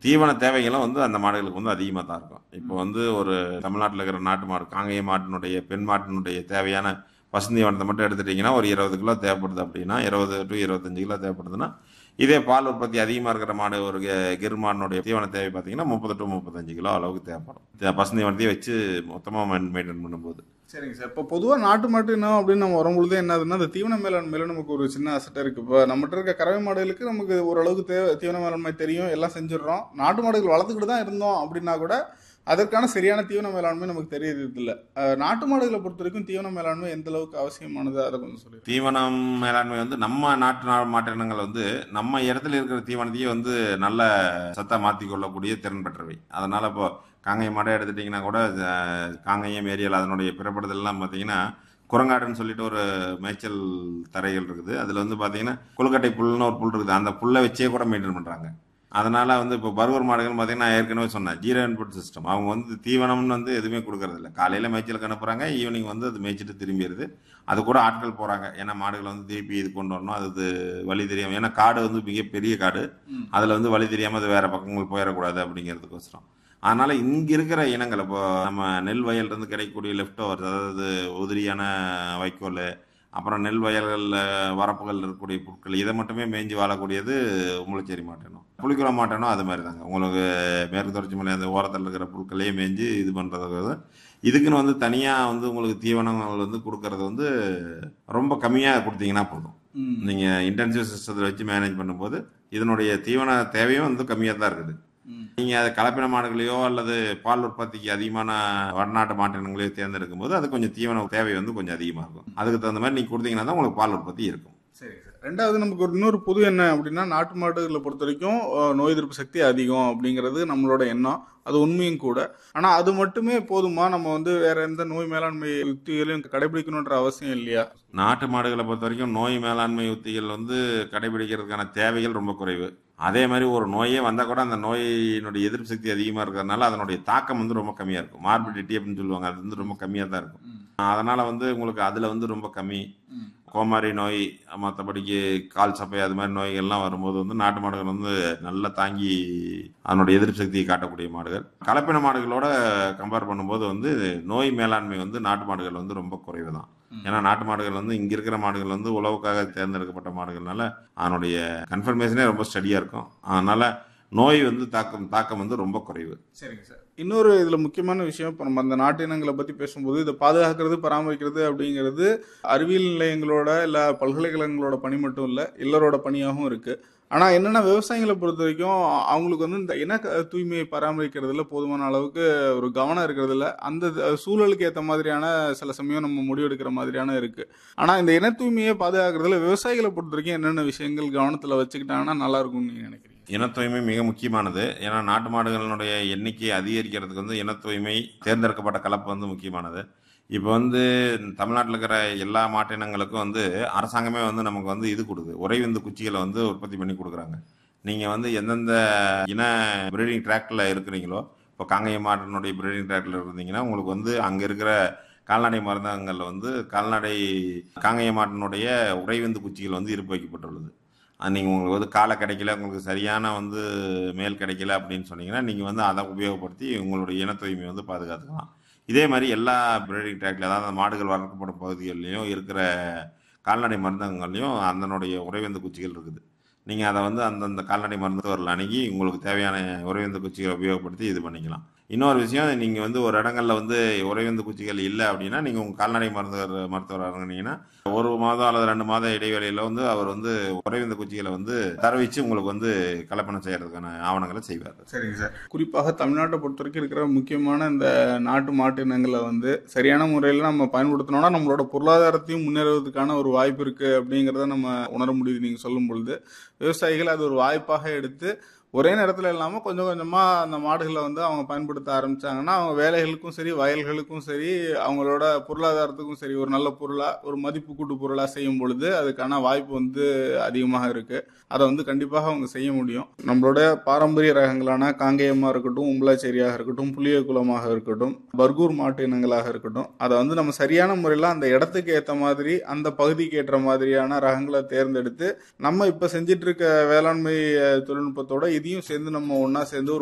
தீவன தேவைகளும் வந்து அந்த மாடுகளுக்கு வந்து அதிகமாக தான் இருக்கும் இப்போ வந்து ஒரு தமிழ்நாட்டில் இருக்கிற நாட்டு மாடு காங்கேய மாட்டினுடைய பெண் மாட்டினுடைய தேவையான பசுந்தீவனத்தை மட்டும் எடுத்துட்டிங்கன்னா ஒரு இருபது கிலோ தேவைப்படுது அப்படின்னா இருபது டு இருபத்தஞ்சு கிலோ தேவைப்படுதுன்னா இதே பால் உற்பத்தி அதிகமாக இருக்கிற மாடு ஒரு கெ- கிர் மாடினுடைய தீவன தேவை பார்த்தீங்கன்னா முப்பது டு முப்பத்தஞ்சு கிலோ அளவுக்கு தேவைப்படும் தே- பசுந்தீவனத்தையே வச்சு மொத்தமாக மெயின்டைன் பண்ணும்போது சரிங்க சார் இப்போ பொதுவாக நாட்டு மாட்டு இனம் அப்படின்னு நம்ம வரும்பொழுது என்னதுன்னா அந்த தீவன மேலாண்மையில நமக்கு ஒரு சின்ன அசட்டை இருக்கு இப்போ நம்மகிட்ட இருக்க கறவை மாடுகளுக்கு நமக்கு ஓரளவுக்கு தேவை தீவன மேலாண்மை தெரியும் எல்லாம் செஞ்சிடுறோம் நாட்டு மாடுகள் வளர்த்துக்கிட்டு தான் இருந்தோம் அப்படின்னா கூட அதற்கான சரியான தீவன மேலாண்மை நமக்கு தெரியறது இல்லை நாட்டு மாடுகளை பொறுத்த வரைக்கும் தீவன மேலாண்மை எந்த அளவுக்கு அவசியமானது அதை கொஞ்சம் சொல்லிடுறேன் தீவனம் மேலாண்மை வந்து நம்ம நாட்டு நா- மாட்டினங்கள் வந்து நம்ம இடத்துல இருக்கிற தீவனத்தையே வந்து நல்ல சத்தா மாற்றி கொள்ளக்கூடிய திறன் பெற்றவை அதனால இப்போ காங்கேயம் மாடை எடுத்துட்டிங்கன்னா கூட அஹ், காங்கேயம் ஏரியாவில் அதனுடைய பிறப்படுதல்லாம் பார்த்தீங்கன்னா குரங்காடுன்னு சொல்லிட்டு ஒரு மேய்ச்சல் தரைகள் இருக்குது அதில் வந்து பார்த்தீங்கன்னா கொழுக்கட்டை புல்லுன்னு ஒரு புல் இருக்குது அந்த புல்லை வச்சே கூட மெயின்டைன் பண்ணுறாங்க அதனால வந்து இப்போ பர்கர் மாடுகள் பார்த்தீங்கன்னா நான் ஏற்கனவே சொன்னேன் ஜீரோ இன்புட் சிஸ்டம் அவங்க வந்து தீவனம்னு வந்து எதுவுமே கொடுக்கறது இல்லை காலையில் மேய்ச்சலுக்கு அனுப்புகிறாங்க ஈவினிங் வந்து அது மேய்ச்சிட்டு திரும்பிடுது அது கூட ஆட்கள் போகிறாங்க ஏன்னா மாடுகளை வந்து திருப்பி இது கொண்டு வரணும் அது இது வழி தெரியாமல் ஏன்னா காடு வந்து மிகப்பெரிய காடு ம். அதில் வந்து வழி தெரியாமல் அது வேறு பக்கங்கள் போயிடக்கூடாது அப்படிங்கிறதுக்கோசரம் அதனால் இங்கே இருக்கிற இனங்கள் இப்போ நம்ம நெல் வயல்லேருந்து கிடைக்கக்கூடிய லெஃப்ட் ஓவர்ஸ் அதாவது உதிரியான வைக்கோல் அப்புறம் நெல் வயல்களில் வரப்புகள் இருக்கக்கூடிய புற்கள் இதை மட்டுமே மேய்ஞ்சி வாழக்கூடியது முளைச்சேரி மாட்டேனும் புளிக்குள மாட்டேனும் அது மாதிரி தாங்க உங்களுக்கு மேற்கு தொடர்ச்சி மலை அந்த ஓரத்தில் இருக்கிற புற்களையே மேய்ஞ்சி இது பண்ணுறது இதுக்குன்னு வந்து தனியாக வந்து உங்களுக்கு தீவனங்கள் வந்து கொடுக்கறது வந்து ரொம்ப கம்மியாக கொடுத்தீங்கன்னா போதும் ம். நீங்கள் இன்டென்சிவ் சிஸ்டத்தில் வச்சு மேனேஜ் பண்ணும்போது இதனுடைய தீவன தேவையும் வந்து கம்மியாக தான் இருக்குது ம். நீங்கள் அது கலப்பின மாடுகளையோ அல்லது பால் உற்பத்திக்கு அதிகமான வடநாட்டு மாட்டினங்களையோ தேர்ந்தெடுக்கும் போது அது கொஞ்சம் தீவன தேவை வந்து கொஞ்சம் அதிகமாக இருக்கும் அதுக்கு தகுந்த மாதிரி நீங்கள் கொடுத்தீங்கன்னா தான் உங்களுக்கு பால் உற்பத்தி இருக்கும் சரி சார் ரெண்டாவது நமக்கு ஒரு இன்னொரு புது என்ன அப்படின்னா நாட்டு மாடுகளை பொறுத்த வரைக்கும் அஹ், நோய் எதிர்ப்பு சக்தி அதிகம் அப்படிங்கிறது நம்மளோட எண்ணம் அது உண்மையும் கூட ஆனா அது மட்டுமே போதுமா நம்ம வந்து வேற எந்த நோய் மேலாண்மை யுக்திகளையும் கடைபிடிக்கணுன்ற அவசியம் இல்லையா நாட்டு மாடுகளை பொறுத்த வரைக்கும் நோய் மேலாண்மை உத்திகள் வந்து கடைபிடிக்கிறதுக்கான தேவைகள் ரொம்ப குறைவு அதே மாதிரி ஒரு நோயே வந்தால் கூட அந்த நோயினுடைய எதிர்ப்பு சக்தி அதிகமாக இருக்கிறதுனால அதனுடைய தாக்கம் வந்து ரொம்ப கம்மியாக இருக்கும் மார்பிடிட்டி அப்படின்னு சொல்லுவாங்க அது வந்து ரொம்ப கம்மியாக தான் இருக்கும் அதனால் வந்து உங்களுக்கு அதில் வந்து ரொம்ப கம்மி ம். கோமாரி நோய் மற்றபடிக்கு கால் சப்பை அது மாதிரி நோய்கள்லாம் வரும்போது வந்து நாட்டு மாடுகள் வந்து நல்லா தாங்கி அதனுடைய எதிர்ப்பு சக்தியை காட்டக்கூடிய மாடுகள் கலப்பின மாடுகளோட கம்பேர் பண்ணும்போது வந்து நோய் மேலாண்மை வந்து நாட்டு மாடுகள் வந்து ரொம்ப குறைவு தான் ஏன்னா நாட்டு மாடுகள் வந்து இங்கே இருக்கிற மாடுகள் வந்து உழவுக்காக தேர்ந்தெடுக்கப்பட்ட மாடுகள்னால அதனுடைய கன்ஃபர்மேஷனே ரொம்ப ஸ்டடியாக இருக்கும் அதனால் நோய் வந்து தாக்கம் தாக்கம் வந்து ரொம்ப குறைவு சரிங்க சார் இன்னொரு இதுல முக்கியமான விஷயம் இப்போ நம்ம அந்த நாட்டு இனங்களை பத்தி பேசும்போது இதை பாதுகாக்கிறது பராமரிக்கிறது அப்படிங்கிறது அறிவியல் நிலையங்களோட இல்ல பல்கலைக்கழகங்களோட பணி மட்டும் இல்ல எல்லாரோட பணியாகவும் இருக்கு ஆனா என்னன்னா விவசாயிகளை பொறுத்த வரைக்கும் அவங்களுக்கு வந்து இந்த இன க- தூய்மையை பராமரிக்கிறதுல போதுமான அளவுக்கு ஒரு கவனம் இருக்கிறதுல அந்த த- சூழலுக்கு ஏற்ற மாதிரியான சில சமயம் நம்ம முடிவெடுக்கிற மாதிரியான இருக்கு ஆனா இந்த இன தூய்மையை பாதுகாக்கிறதுல விவசாயிகளை பொறுத்த வரைக்கும் என்னென்ன விஷயங்கள் கவனத்துல வச்சுக்கிட்டாங்கன்னா நல்லா இருக்கும்னு நீங்க நினைக்கிறீங்க இன தூய்மை மிக முக்கியமானது ஏன்னா நாட்டு மாடுகளினுடைய எண்ணிக்கை அதிகரிக்கிறதுக்கு வந்து இன தூய்மை தேர்ந்தெடுக்கப்பட்ட கலப்பு வந்து முக்கியமானது இப்போ வந்து தமிழ்நாட்டில் இருக்கிற எல்லா மாட்டினங்களுக்கும் வந்து அரசாங்கமே வந்து நமக்கு வந்து இது கொடுக்குது உறைவிந்து குச்சிகளை வந்து உற்பத்தி பண்ணி கொடுக்குறாங்க நீங்கள் வந்து எந்தெந்த இன பிரீடிங் ட்ராக்டில் இருக்கிறீங்களோ இப்போ காங்கேய மாட்டினுடைய பிரீடிங் ட்ராக்டில் இருந்தீங்கன்னா உங்களுக்கு வந்து அங்கே இருக்கிற கால்நடை மருந்தகங்களில் வந்து கால்நடை காங்கேய மாட்டினுடைய உறைவிந்து குச்சிகள் வந்து இருப்பு வைக்கப்பட்டுள்ளது அது நீங்கள் உங்களுக்கு வந்து காலை கிடைக்கல உங்களுக்கு சரியான வந்து மேல் கிடைக்கல அப்படின்னு சொன்னீங்கன்னா நீங்கள் வந்து அதை உபயோகப்படுத்தி உங்களுடைய இன தூய்மையை வந்து பாதுகாத்துக்கலாம் இதே மாதிரி எல்லா பிரீடிங் ட்ராக்ல அதாவது அந்த மாடுகள் வளர்க்கப்படும் பகுதிகள்லையும் இருக்கிற கால்நடை மருந்தகங்கள்லையும் அதனுடைய உறைவந்த குச்சிகள் இருக்குது நீங்கள் அதை வந்து அந்தந்த கால்நடை மருத்துவர்கள் அணுகி உங்களுக்கு தேவையான உறைவந்த குச்சிகளை உபயோகப்படுத்தி இது பண்ணிக்கலாம் இன்னொரு விஷயம் நீங்கள் வந்து ஒரு இடங்கள்ல வந்து உறைவந்த குச்சிகள் இல்லை அப்படின்னா நீங்கள் உங்கள் கால்நடை மருத்துவர் மருத்துவர் இறங்குனீங்கன்னா ஒரு மாதம் அல்லது ரெண்டு மாதம் இடைவேளையில் வந்து அவர் வந்து உறைவந்த குச்சிகளை வந்து தரவிச்சு உங்களுக்கு வந்து கலப்பணம் செய்யறதுக்கான ஆவணங்களை செய்வார் சரிங்க சார் குறிப்பாக தமிழ்நாட்டை பொறுத்த வரைக்கும் இருக்கிற முக்கியமான இந்த நாட்டு மாட்டு இனங்களை வந்து சரியான முறையில் நம்ம பயன்படுத்தினோம்னா நம்மளோட பொருளாதாரத்தையும் முன்னேறுவதற்கான ஒரு வாய்ப்பு இருக்கு அப்படிங்கிறத நம்ம உணர முடியுது நீங்க சொல்லும் பொழுது விவசாயிகள் அது ஒரு வாய்ப்பாக எடுத்து ஒரே நேரத்தில் இல்லாமல் கொஞ்சம் கொஞ்சமாக அந்த மாடுகளை வந்து அவங்க பயன்படுத்த ஆரம்பிச்சாங்கன்னா அவங்க வேலைகளுக்கும் சரி வயல்களுக்கும் சரி அவங்களோட பொருளாதாரத்துக்கும் சரி ஒரு நல்ல பொருளாக ஒரு மதிப்பு கூட்டு பொருளாக செய்யும் பொழுது அதுக்கான வாய்ப்பு வந்து அதிகமாக இருக்கு அதை வந்து கண்டிப்பாக அவங்க செய்ய முடியும் நம்மளோட பாரம்பரிய ரகங்களான காங்கேயமாக இருக்கட்டும் உம்பலாச்சேரியாக இருக்கட்டும் புளிய குளமாக இருக்கட்டும் பர்கூர் மாட்டு இனங்களாக இருக்கட்டும் அதை வந்து நம்ம சரியான முறையில் அந்த இடத்துக்கு ஏற்ற மாதிரி அந்த பகுதிக்கு ஏற்ற மாதிரியான ரகங்களை தேர்ந்தெடுத்து நம்ம இப்போ செஞ்சிட்டு இருக்க வேளாண்மை அஹ், தொழில்நுட்பத்தோட இதையும் சேர்ந்து நம்ம ஒன்றா சேர்ந்து ஒரு